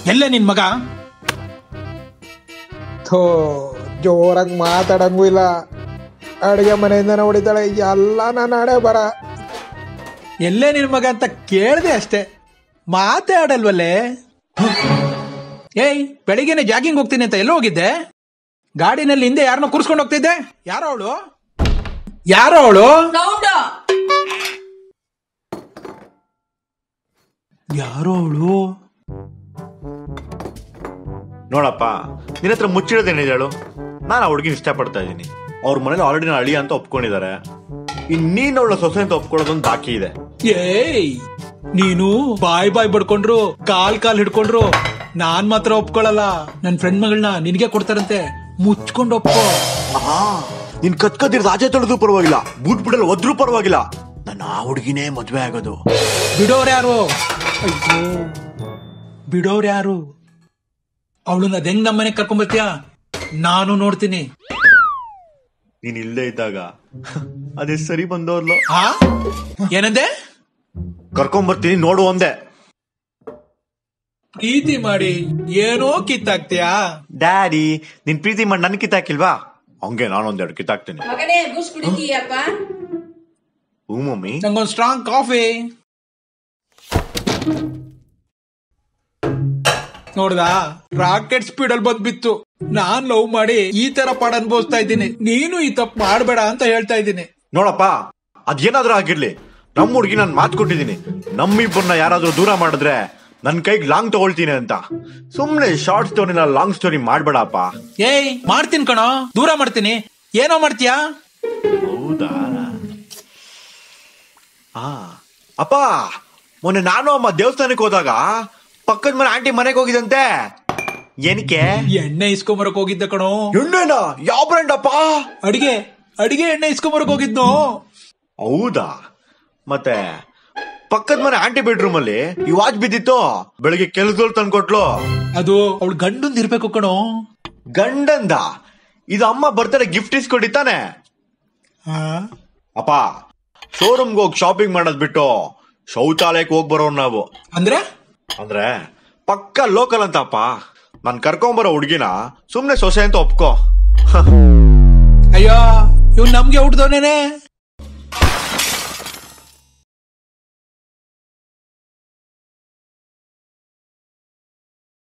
ಎಲ್ಲೇ ನಿನ್ ಮಗ ಥೋ ಜೋರಾಗಿ ಮಾತಾಡಂಗೂ ಇಲ್ಲ ಅಡುಗೆ ಮನೆಯಿಂದನೇ ಹೊಡಿತಾಳೆ ಎಲ್ಲ ನಾನು ಹಣೆ ಬರ ಎಲ್ಲೇ ನಿನ್ ಮಗ ಅಂತ ಕೇಳ್ದೆ ಅಷ್ಟೇ ಮಾತಾಡಲ್ವಲ್ಲೇ ಏಯ್ ಬೆಳಿಗ್ಗೆನೆ ಜಾಗಿಂಗ್ ಹೋಗ್ತೀನಿ ಅಂತ ಎಲ್ಲೋ ಹೋಗಿದ್ದೆ ಗಾಡಿನಲ್ಲಿ ಹಿಂದೆ ಯಾರನ್ನ ಕೂರ್ಸ್ಕೊಂಡು ಹೋಗ್ತಿದ್ದೆ ಯಾರೋ ಅವಳು ಯಾರೋ ಅವಳು ಸೌಂಡು ಯಾರೋ ಅವಳು ನೋಡಪ್ಪ ನಿನ್ನ ಹತ್ರ ಮುಚ್ಚಿಡೋದೇನಿದೆ ಹೇಳು ನಾನು ಆ ಹುಡುಗಿನ ಇಷ್ಟಪಡ್ತಾ ಇದ್ದೀನಿ ಅವ್ರ ಮನೇಲಿ ಆಲ್ರೆಡಿ ನಾನು ಅಳಿ ಅಂತ ಒಪ್ಕೊಂಡಿದ್ದಾರೆ ಇನ್ ನೀನ್ ಅವಳ ಸೊಸೆ ಅಂತ ಒಪ್ಕೊಳ್ಳೋದೊಂದು ಬಾಕಿ ಇದೆ ಏಯ್ ನೀನು ಬಾಯ್ ಬಾಯ್ ಬಡ್ಕೊಂಡ್ರು ಕಾಲ್ ಕಾಲ್ ಹಿಡ್ಕೊಂಡ್ರು ನಾನ್ ಮಾತ್ರ ಒಪ್ಕೊಳಲ್ಲ ನನ್ ಫ್ರೆಂಡ್ ಮಗಳನ್ನ ನಿನಗೆ ಕೊಡ್ತಾರಂತೆ ಮುಚ್ಕೊಂಡು ಒಪ್ಕೋ ಆಹಾ ನಿನ್ ಕತ್ಕದಿರ್ ರಾಜೆ ತೊಳೆದು ಪರವಾಗಿಲ್ಲ ಬೂಟ್ ಬಿಡಲ್ ಒದ್ರೂ ಪರವಾಗಿಲ್ಲ ನನ್ನ ಆ ಹುಡುಗಿನೇ ಮದ್ವೆ ಆಗೋದು ಬಿಡೋರ್ ಯಾರು ಅಯ್ಯೋ ಬಿಡೋರ್ ಯಾರು ಅವಳನ್ನ ಅದ್ ಹೆಂಗ್ ನಮ್ಮನೆ ಕರ್ಕೊಂಡ್ ಬರ್ತೀಯಾ ನಾನು ನೋಡ್ತೀನಿ ನೀನ್ ಇಲ್ಲೇ ಇದ್ದಾಗ ಅದೇ ಸರಿ ಬಂದವ್ರಲ್ಲ ಹಾ ಏನಂದೆ ಕರ್ಕೊಂಡ್ ಬರ್ತೀನಿ ನೋಡು ಒಂದೇ ಪ್ರೀತಿ ಮಾಡಿ ಏನೋ ಕಿತ್ತಾಕ್ತೀಯಾ ಡ್ಯಾಡಿ ನಿನ್ ಪ್ರೀತಿ ಮಾಡಿ ನನ್ ಕಿತ್ತಾಕಿಲ್ವಾ ಹಂಗೆ ನಾನು ಒಂದೆರಡು ಕಿತ್ತಾಕ್ತೀನಿ ಮಗನೇ ಬೂಸ್ ಕುಡಿತೀಯಪ್ಪ ಹ್ಞೂ ಮಮ್ಮಿ ನಂಗೊಂದ್ ಸ್ಟ್ರಾಂಗ್ ಕಾಫಿ ನೋಡ್ದಾ ರಾಕೆಟ್ ಸ್ಪೀಡ್ ಅಲ್ಲಿ ಬಂದ್ ಬಿತ್ತು ನಾನ್ ಲವ್ ಮಾಡಿ ಈ ತರ ಪಾಡ ಅನ್ಭವಿಸ್ತಾ ಇದ್ದೀನಿ ನೀನು ಈ ತಪ್ಪು ಮಾಡ್ಬೇಡ ಅಂತ ಹೇಳ್ತಾ ಇದ್ದೀನಿ ನೋಡಪ್ಪ ಅದೇನಾದ್ರೂ ಆಗಿರ್ಲಿ ನಮ್ಮ ಹುಡುಗಿ ನಾನು ಮಾತು ಕೊಟ್ಟಿದ್ದೀನಿ ನಮ್ಮಿಬ್ಬರನ್ನ ಯಾರಾದ್ರೂ ದೂರ ಮಾಡಿದ್ರೆ ನನ್ ಕೈಗೆ ಲಾಂಗ್ ತಗೊಳ್ತೀನಿ ಅಂತ ಸುಮ್ನೆ ಶಾರ್ಟ್ ಸ್ಟೋರಿನ ಲಾಂಗ್ ಸ್ಟೋರಿ ಮಾಡ್ಬೇಡಪ್ಪ ಏಯ್ ಮಾಡ್ತೀನಿ ಕಣೋ ದೂರ ಮಾಡ್ತೀನಿ ಏನೋ ಮಾಡ್ತೀಯಾ ಹೌದಾ ಆ ಅಪ್ಪ ಮೊನ್ನೆ ನಾನು ಅಮ್ಮ ದೇವಸ್ಥಾನಕ್ಕೆ ಹೋದಾಗ ಪಕ್ಕದ ಮನೆ ಆಂಟಿ ಮನೆಗೆ ಹೋಗಿದಂತೆ ಏನಕ್ಕೆ ಎಣ್ಣೆ ಇಸ್ಕೊಂಬರಕ್ ಹೋಗಿದ್ದೆ ಕಣೋ ಎಣ್ಣೆನ ಯಾವ ಬ್ರ್ಯಾಂಡ್ ಅಪ್ಪ ಅಡಿಗೆ ಅಡಿಗೆ ಎಣ್ಣೆ ಇಸ್ಕೊಂಬರಕ್ ಹೋಗಿದ್ನೋ ಹೌದಾ ಮತ್ತೆ ಪಕ್ಕದ ಮನೆ ಆಂಟಿ ಬೆಡ್ರೂಮ್ ಅಲ್ಲಿ ಈ ವಾಚ್ ಬಿದ್ದಿತ್ತು ಬೆಳಿಗ್ಗೆ ಕೆಲಸದವ್ರು ತಂದ್ಕೊಟ್ಲು ಅದು ಅವಳು ಗಂಡಂದ್ ಇರ್ಬೇಕು ಕಣೋ ಗಂಡಂದ ಇದು ಅಮ್ಮ ಬರ್ತಾರೆ ಗಿಫ್ಟ್ ಇಸ್ಕೊಂಡಿತ್ತಾನೆ ಹಾ ಅಪ್ಪ ಶೋರೂಮ್ಗೆ ಹೋಗಿ ಶಾಪಿಂಗ್ ಮಾಡೋದ್ ಬಿಟ್ಟು ಶೌಚಾಲಯಕ್ಕೆ ಹೋಗಿ ಬರೋರು ನಾವು ಅಂದ್ರೆ ಅಂದ್ರೆ ಪಕ್ಕ ಲೋಕಲ್ ಅಂತಪ್ಪ ನಾನ್ ಕರ್ಕೊಂಬರೋ ಹುಡ್ಗಿನ ಸುಮ್ನೆ ಸೊಸೆ ಅಂತ ಒಪ್ಕೋ ಅಯ್ಯೋ ಇವ್ ನಮ್ಗೆ ಹುಟ್ದವನೇನೆ